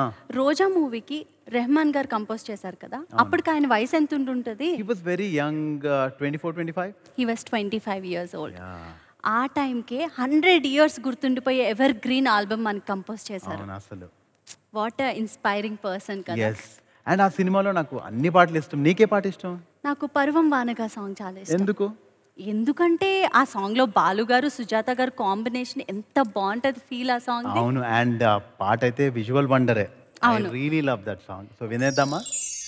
రోజా మూవీకి రెహమాన్ గారు కంపోజ్ చేశారు కదా అప్పటికి ఆయన వయసు ఎంత ఉంటుంటుంది he was very young twenty four twenty five he was twenty five years old ఆ టైంకే హండ్రెడ్ ఇయర్స్ గుర్తుండిపోయే ఎవర్ గ్రీన్ ఆల్బమ్ మనకి కంపోజ్ చేశారు అవును అసలు వాట్ ఇన్స్పైరింగ్ పర్సన్ కదా ఎస్ అండ్ ఆ సినిమాలో నాకు అన్ని పాటలు ఇష్టం నీకే పాట ఇష్టం నాకు పర్వం వానగా సాంగ్ చాలా ఇష్టం ఎందుకు ఎందుకంటే ఆ సాంగ్ లో బాలు గారు సుజాత గారు కాంబినేషన్ ఎంత బాగుంటది ఫీల్ ఆ సాంగ్ అవును అండ్ ఆ పాట అయితే విజువల్ వండరే ఐ అవును. Really love that song so వినేద్దామా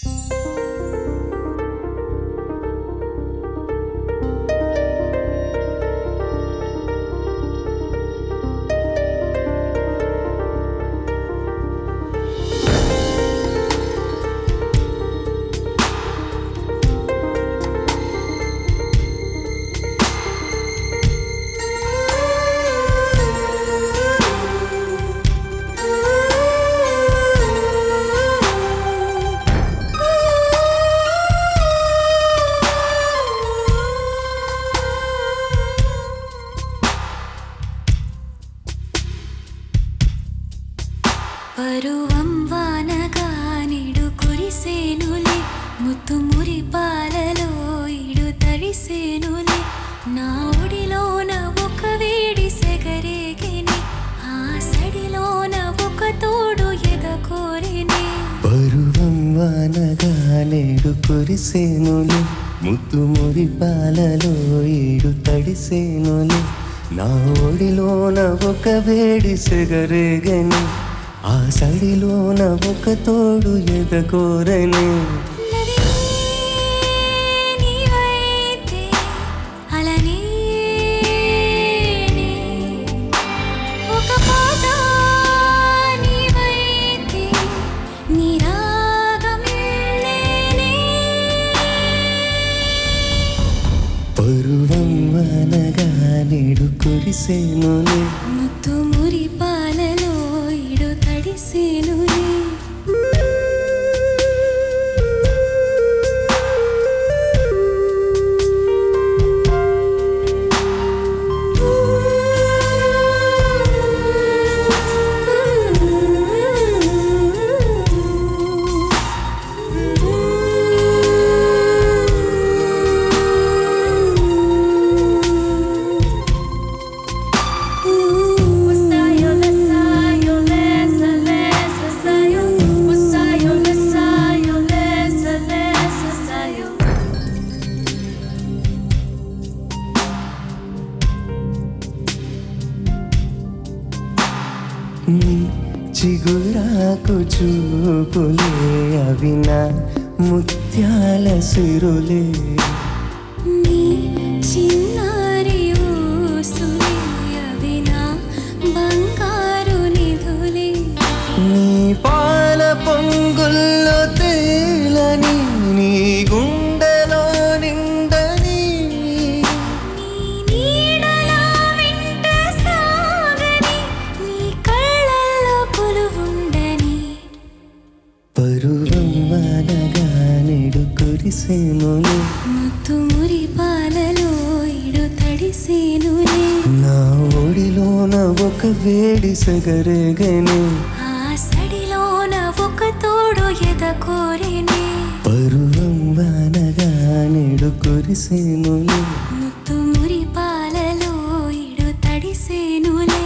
పరువం వానగా నిడు కురిసేనులే ముత్తు మురి పాలలో ఇడు తడిసేనులే నా ఒడిలోన ఒక వేడి సెగరేగిని ఆ సడిలోన ఒక తోడు ఎదకోరిని పరువం వానగా నేడు కురిసేనులే ముద్దు మురి పాలలో ఏడు తడిసేనులే నా ఒడిలోన ఒక వేడి సెగరేగని ఆ సడిలోన ఒక తోడు ఎదకోరని నది నీవైతే అలనే ఒక పాట నీవైతే నీ రాగం నేనే పరువం వానగా నేడు కురిసేనులే ముత్తు మురి పాలలో ఇడు తడిసేనులే Sayo, le sayo, le sa, le sa, sayo. Sayo, le sayo, le sa, le sa, sayo. నీ చిగురాకు చూపులే అవి నా ముత్యాల సిరులే నీ చిన్నారి ఊసులే అవి నా బంగారు నిధులే నీ పాల పొంగుల్లో తేలని నీ గుండెలో నిండని నీ నీడలా వెంట సాగని నీ కళ్ళల్లో కొలువుండని పరువం వానగా నేడు కురిసేనులే ముత్తు మురి పాలలో ఇడు తడిసేనులే నా ఒడిలోన ఒక వేడి సగరగనే ఆ సడిలోన ఒక తోడు ఎదకోరినే పరువం వానగా నేడు కురిసేనులే ముత్తు మురి పాలలో ఇడు తడిసేనులే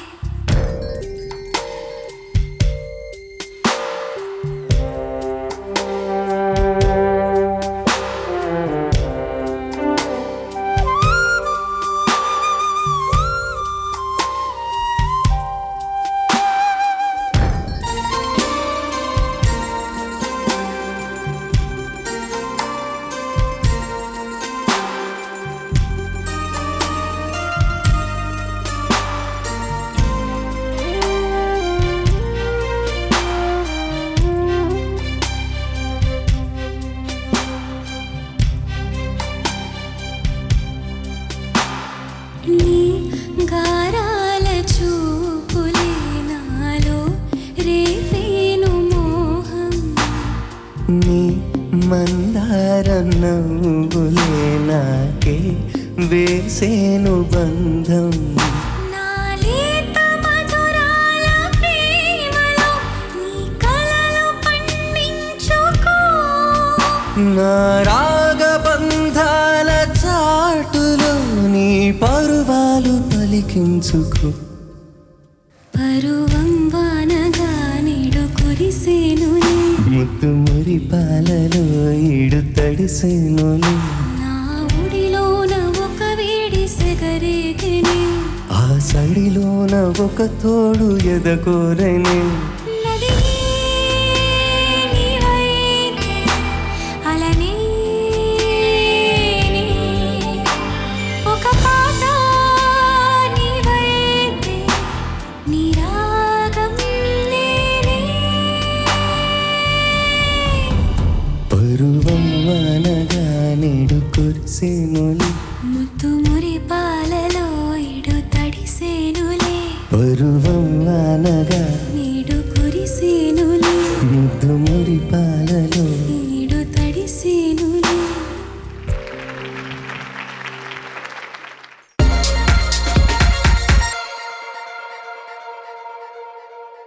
నీ గారాల చూపులే నాలో రేపేను మోహం నీ మందార నవ్వులే నాకే వేసేను బంధం నా లేత మధురాల ప్రేమలో నీ కా నా రాగబంధాల చాటులో నీ పరువాలు పలికించుకో పరువం వానగా నేడు కురిసేనులే ముద్దు మురి పాలలో ఈడు తడిసేనులే నా ఉడిలోన ఒక వేడి సెగరేగనే ఆ సడిలోన ఒక తోడు ఎదకోరనే నది నీవైతే అలనే నీ. ఒక పాట నీవైతే నీ రాగం నేనే పరువం వానగా నేడు కురిసేనులే ముద్దు మురి పాలలో ఇడు తడిసేనులే పరువం వానగా నీడు కురిసేనులే ముద్దు మురి పాల